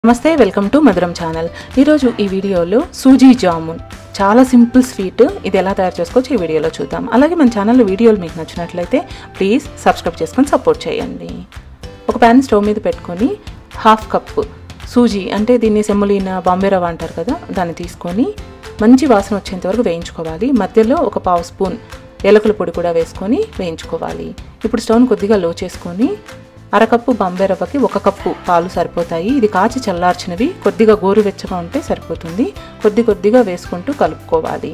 నమస్తే welcome to మధురం channel ఈరోజు ఈ వీడియోలో సూజీ జామున్ చాలా సింపుల్ స్వీట్ ఇది ఎలా తయారు చేసుకోవచ్చు ఈ వీడియోలో చూద్దాం అలాగే మన ఛానల్లో వీడియోలు మీకు నచ్చినట్లయితే ప్లీజ్ సబ్స్క్రైబ్ చేసుకొని సపోర్ట్ చేయండి ఒక ప్యాన్ స్టవ్ మీద పెట్టుకొని హాఫ్ కప్పు సూజీ అంటే దీన్ని సెమ్ములీన బాంబే రవ్వ అంటారు కదా దాన్ని తీసుకొని మంచి వాసన వచ్చేంత వరకు వేయించుకోవాలి మధ్యలో ఒక పావు స్పూన్ ఏలకుల పొడి కూడా వేసుకొని వేయించుకోవాలి ఇప్పుడు స్టవ్ని కొద్దిగా లో చేసుకొని అరకప్పు బాంబే రవ్వకి ఒక కప్పు పాలు సరిపోతాయి ఇది కాచి చల్లార్చినవి కొద్దిగా గోరువెచ్చగా ఉంటే సరిపోతుంది కొద్ది కొద్దిగా వేసుకుంటూ కలుపుకోవాలి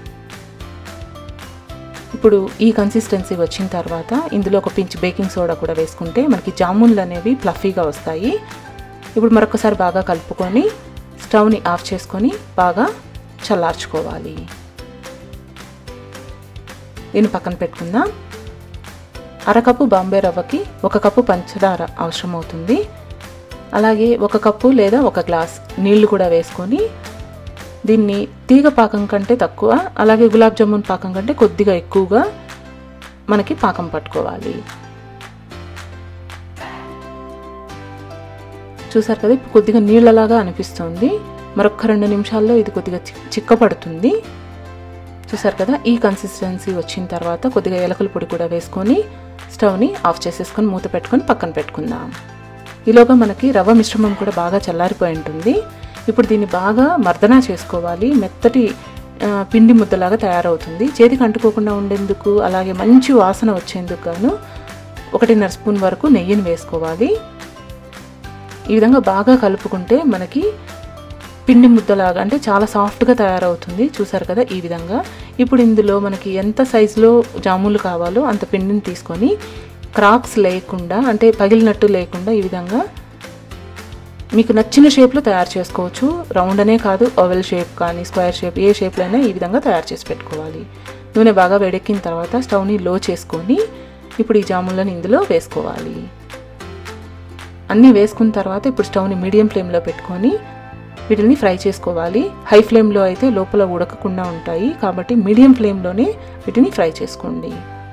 ఇప్పుడు ఈ కన్సిస్టెన్సీ వచ్చిన తర్వాత ఇందులో ఒక పించ్ బేకింగ్ సోడా కూడా వేసుకుంటే మనకి జామున్లు అనేవి ఫ్లఫీగా వస్తాయి ఇప్పుడు మరొకసారి బాగా కలుపుకొని స్టవ్ని ఆఫ్ చేసుకొని బాగా చల్లార్చుకోవాలి దీన్ని పక్కన పెట్టుకుందాం అరకప్పు బాంబే రవ్వకి ఒక కప్పు పంచదార అవసరం అవుతుంది అలాగే ఒక కప్పు లేదా ఒక గ్లాస్ నీళ్లు కూడా వేసుకొని దీన్ని తీగ పాకం కంటే తక్కువ అలాగే గులాబ్ జామున్ పాకం కంటే కొద్దిగా ఎక్కువగా మనకి పాకం పట్టుకోవాలి చూసారు కదా ఇప్పుడు కొద్దిగా నీళ్ళలాగా అనిపిస్తుంది మరొక రెండు నిమిషాల్లో ఇది కొద్దిగా చిక్కపడుతుంది చూసారు కదా ఈ కన్సిస్టెన్సీ వచ్చిన తర్వాత కొద్దిగా ఏలకల పొడి కూడా వేసుకొని స్టవ్ని ఆఫ్ చేసేసుకొని మూత పెట్టుకొని పక్కన పెట్టుకుందాం ఈలోగా మనకి రవ్వ మిశ్రమం కూడా బాగా చల్లారిపోయి ఉంటుంది ఇప్పుడు దీన్ని బాగా మర్దన చేసుకోవాలి మెత్తటి పిండి ముద్దలాగా తయారవుతుంది చేతికి అంటుకోకుండా ఉండేందుకు అలాగే మంచి వాసన వచ్చేందుకు గాను ఒకటిన్నర స్పూన్ వరకు నెయ్యిని వేసుకోవాలి ఈ విధంగా బాగా కలుపుకుంటే మనకి పిండి ముద్దలాగా అంటే చాలా సాఫ్ట్గా తయారవుతుంది చూసారు కదా ఈ విధంగా ఇప్పుడు ఇందులో మనకి ఎంత సైజులో జాములు కావాలో అంత పిండిని తీసుకొని క్రాక్స్ లేకుండా అంటే పగిలినట్టు లేకుండా ఈ విధంగా మీకు నచ్చిన షేప్లో తయారు చేసుకోవచ్చు రౌండ్ అనే కాదు ఓవెల్ షేప్ కానీ స్క్వేర్ షేప్ ఏ షేప్లో అయినా ఈ విధంగా తయారు చేసి పెట్టుకోవాలి నూనె బాగా వేడెక్కిన తర్వాత స్టవ్ని లో చేసుకొని ఇప్పుడు ఈ జాములను ఇందులో వేసుకోవాలి అన్నీ వేసుకున్న తర్వాత ఇప్పుడు స్టవ్ని మీడియం ఫ్లేమ్లో పెట్టుకొని వీటిని ఫ్రై చేసుకోవాలి హై ఫ్లేమ్లో అయితే లోపల ఉడకకుండా ఉంటాయి కాబట్టి మీడియం ఫ్లేమ్లోనే వీటిని ఫ్రై చేసుకోండి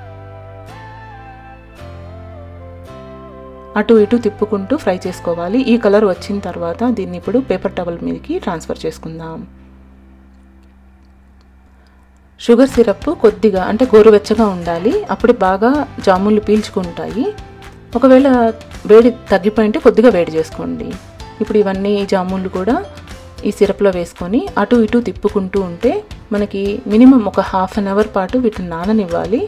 అటు ఇటు తిప్పుకుంటూ ఫ్రై చేసుకోవాలి ఈ కలర్ వచ్చిన తర్వాత దీన్ని ఇప్పుడు పేపర్ టవల్ మీదకి ట్రాన్స్ఫర్ చేసుకుందాం షుగర్ సిరప్ కొద్దిగా అంటే గోరువెచ్చగా ఉండాలి అప్పుడు బాగా జామున్లు పీల్చుకుంటాయి ఒకవేళ వేడి తగ్గిపోయింటే కొద్దిగా వేడి చేసుకోండి ఇప్పుడు ఇవన్నీ జామున్లు కూడా ఈ సిరప్లో వేసుకొని అటు ఇటు తిప్పుకుంటూ ఉంటే మనకి మినిమం ఒక హాఫ్ అన్ అవర్ పాటు వీటిని నాననివ్వాలి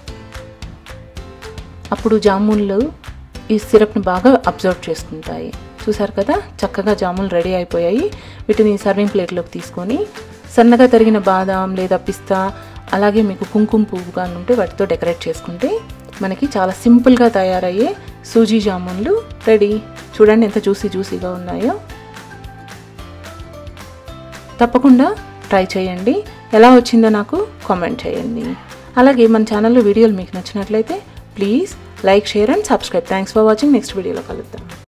అప్పుడు జామున్లు ఈ సిరప్ని బాగా అబ్జర్వ్ చేసుకుంటాయి చూసారు కదా చక్కగా జాములు రెడీ అయిపోయాయి వీటిని సర్వింగ్ ప్లేట్లోకి తీసుకొని సన్నగా తరిగిన బాదాం లేదా పిస్తా అలాగే మీకు కుంకుమ పువ్వు కానీ ఉంటే వాటితో డెకరేట్ చేసుకుంటే మనకి చాలా సింపుల్గా తయారయ్యే సూజీ జామున్లు రెడీ చూడండి ఎంత జ్యూసీ జ్యూసీగా ఉన్నాయో తప్పకుండా ట్రై చేయండి ఎలా వచ్చిందో నాకు కామెంట్ చేయండి అలాగే మన ఛానల్లో వీడియోలు మీకు నచ్చినట్లయితే please like share and subscribe thanks for watching next వీడియోలో కలుద్దాం